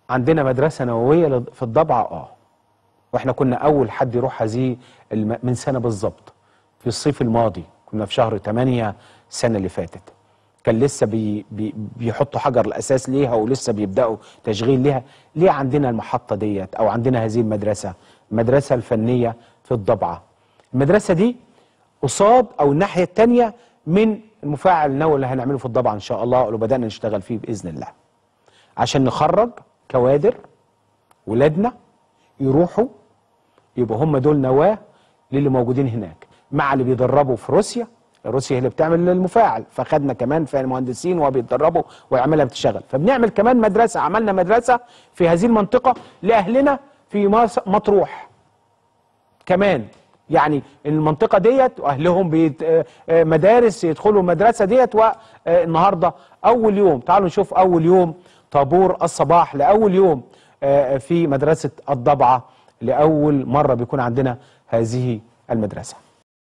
عندنا مدرسه نوويه لض- في الضبعه اه واحنا كنا اول حد يروح هذه الم... من سنه بالظبط في الصيف الماضي كنا في شهر 8 السنه اللي فاتت كان لسه بي... بي... بيحطوا حجر الاساس ليها ولسه بيبداوا تشغيل ليها ليه عندنا المحطه ديت او عندنا هذه المدرسه المدرسه الفنيه في الضبعه المدرسه دي قصاد او الناحيه الثانيه من المفاعل النووي اللي هنعمله في الضبعه ان شاء الله ولو بدانا نشتغل فيه باذن الله عشان نخرج كوادر ولادنا يروحوا يبقوا هم دول نواه للي موجودين هناك مع اللي بيدربوا في روسيا روسيا هي اللي بتعمل المفاعل فخدنا كمان في المهندسين وبيتدربوا ويعملها بتشتغل فبنعمل كمان مدرسه عملنا مدرسه في هذه المنطقه لاهلنا في مص- مطروح كمان يعني المنطقة ديت وأهلهم بيت آه، آه، مدارس يدخلوا المدرسة ديت والنهاردة أول يوم تعالوا نشوف أول يوم طابور الصباح لأول يوم آه، في مدرسة الضبعة لأول مرة بيكون عندنا هذه المدرسة